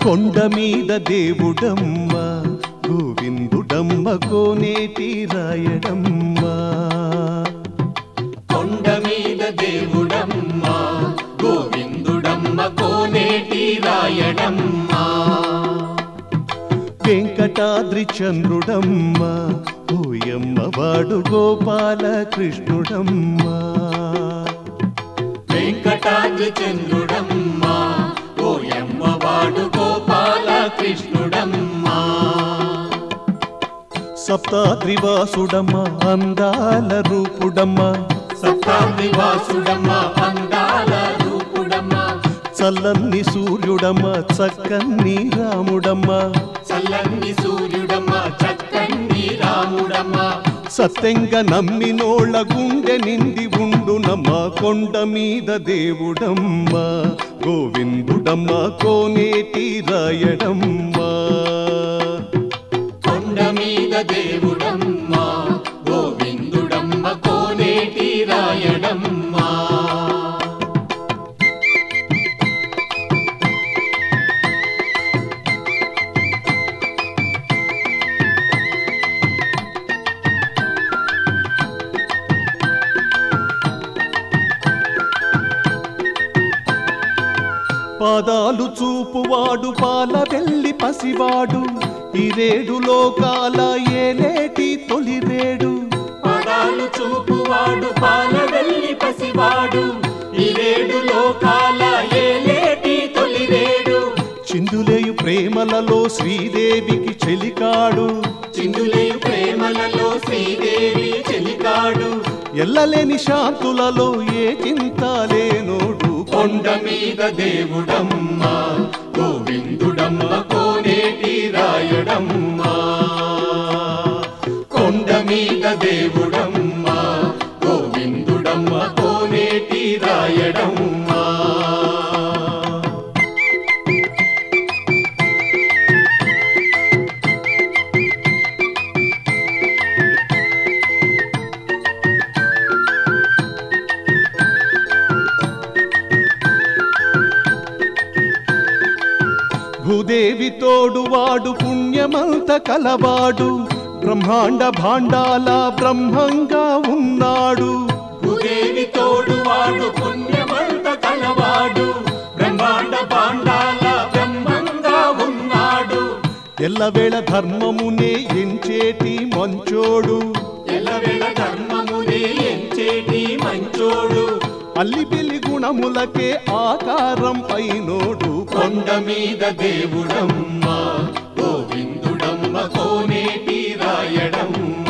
కొండ మీద దేవుడమ్మ గోవిందుడమ్మ కోనేటి రాయడమ్మ కొండ మీద దేవుడమ్మ గోవిందుడమ్మ కోనేటి రాయడమ్మ వెంకటాద్రి చంద్రుడమ్మ ఓయమ్మ వాడు గోపాల కృష్ణుడమ్మ వెంకటాద్రి చంద్రుడమ్మ ఓయమ్మ వాడు గోపాల కృష్ణుడమ్మ సప్తాద్రివాసుడమ్మ అందాల రూపుడమ్మ సప్తాద్రివాసుడమ్మ అందాల రూపుడమ్మ చల్లన్ని సూర్యుడమ్మ చక్కన్ని రాముడమ్మ చల్లని సూర్యుడమ్మ చక్కని రాముడమ్మ సత్యంగా నమ్మినోళ్ళ గుండె నిండి ఉండునమ్మ కొండ మీద దేవుడమ్మ గోవిందుడమ్మ కోనేటి రాయడమ్మ కొండ మీద దేవుడమ్మ గోవిందుడమ్మ కోనేటి రాయడమ్మ పాదాలు చూపువాడు పాల వెళ్ళి పసివాడు ఈ రేడు లోకాల ఏలేటి తొలిరేడు పదాలు చూపువాడు పాల వెళ్ళి పసివాడు ఈ రేడు లోకాల ఏలేటి తొలిరేడు చిందులేయు ప్రేమలలో శ్రీదేవికి చెలికాడు చిందులే ప్రేమలలో శ్రీదేవి చెలికాడు ఎల్లలేని శాంతులలో ఏ చింత లేనోడు కొండ మీద దేవుడమ్మ గోవిందుడమ్మ కోనేటి రాయడమ్మ కొండ మీద దేవుడమ్మ గోవిందుడమ్మ కోనేటి రాయడమ్మ భూదేవి తోడువాడు పుణ్యమంత కలవాడు బ్రహ్మాండ భాండాల బ్రహ్మంగా ఉన్నాడు భూదేవి తోడువాడు పుణ్యమంత కలవాడు బ్రహ్మాండ పాండాల బ్రహ్మంగా ఉన్నాడు ఎల్లవేళ ధర్మమునే ఎంచేటి మంచోడు ఎల్లవేళ ధర్మమునే ఎంచేటి మంచోడు అల్లిబిల్లి గుణములకే ఆకారం అయినోడు కొండ మీద దేవుడమ్మ గోవిందుడమ్మ కోనేటి రాయడమ్మ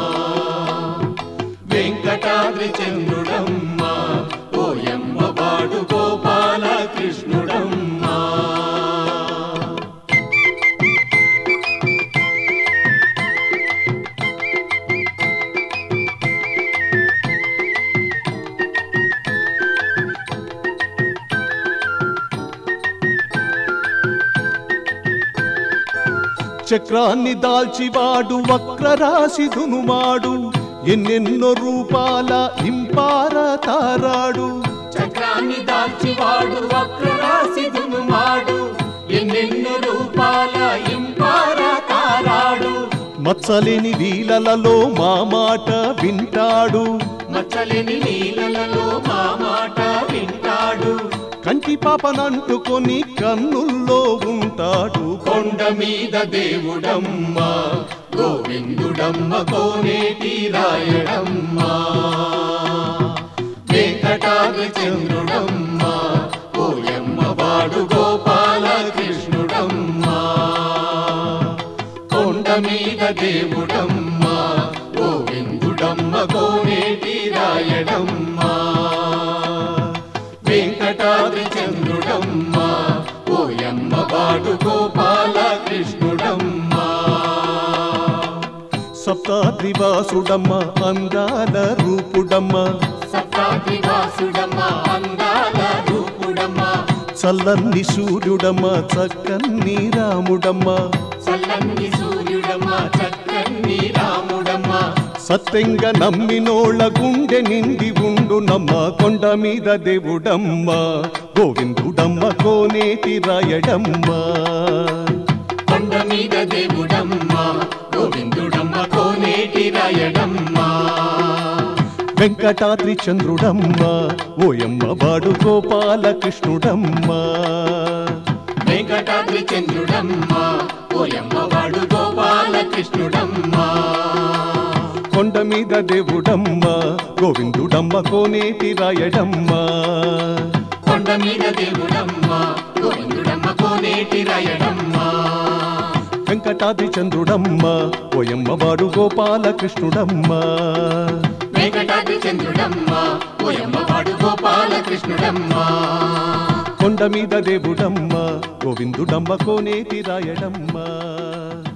వెంకటాద్రి చంద్రుడమ్మ ఓయమ్మ వాడు గోపాల కృష్ణుడమ్మ చక్రాన్ని దాల్చివాడు వక్రరాశి దునుమాడు ఎన్నెన్నో రూపాల ఇంపార తారాడు చక్రాన్ని దాల్చివాడు వక్రరాశి దునుమాడు ఎన్నెన్నో రూపాల ఇంపార తారాడు మత్సలేని వీలలలో మా మాట వింటాడు మచ్చలేని నీళ్ళలో మా మాట వింటాడు కంటి పాపనంటుకొని కన్నుల్లో ఉంటాడు కొండ మీద దేవుడమ్మ గోవిందుడమ్మ కోనేటి రాయడమ్మ వెంకటాద్రి చంద్రుడమ్మ ఓయమ్మ వాడు గోపాల కృష్ణుడమ్మ కొండ మీద దేవుడమ్మ గోవిందుడమ్మ కోనేటి రాయడమ్మ వెంకటాద్రి చంద్రుడమ్మ ఓయమ్మ వాడు గోపాల కృష్ణుడమ్మ సప్తాద్రివాసుడమ్మ అందాల రూపుడమ్మ సప్తాద్రివాసుడమ్మ అందాల రూపుడమ్మ చల్లన్ని సూర్యుడమ్మ చక్కన్ని రాముడమ్మ చల్లని సూర్యుడమ్మ చక్కని రాముడమ్మ సత్యంగా నమ్మినోళ్ళ గుండె నిండి ఉండు నమ్మ కొండ మీద దేవుడమ్మ గోవిందుడమ్మ కోనేటి రాయడమ్మ కొండ మీద దేవుడమ్మ గోవిందుడమ్మ కోనేటి రాయడమ్మ వెంకటాద్రి చంద్రుడమ్మ ఓయమ్మ వాడు గోపాలకృష్ణుడమ్మ వెంకటాద్రి చంద్రుడమ్మ ఓయమ్మ వాడు గోపాలకృష్ణుడమ్మ కొండ మీద దేవుడమ్మ గోవిందుడమ్మ కోనేటి రాయడమ్మ కొండ మీద దేవుడమ్మ గోవిందుడమ్మ కోనేటి రాయడమ్మ వెంకటాద్రి చంద్రుడమ్మ ఓయమ్మ వాడు గోపాలకృష్ణుడమ్మ వెంకటాద్రి చంద్రుడమ్మ ఓయమ్మ వాడు గోపాలకృష్ణుడమ్మ కొండ మీద దేవుడమ్మ గోవిందుడమ్మ కోనేటి రాయడమ్మ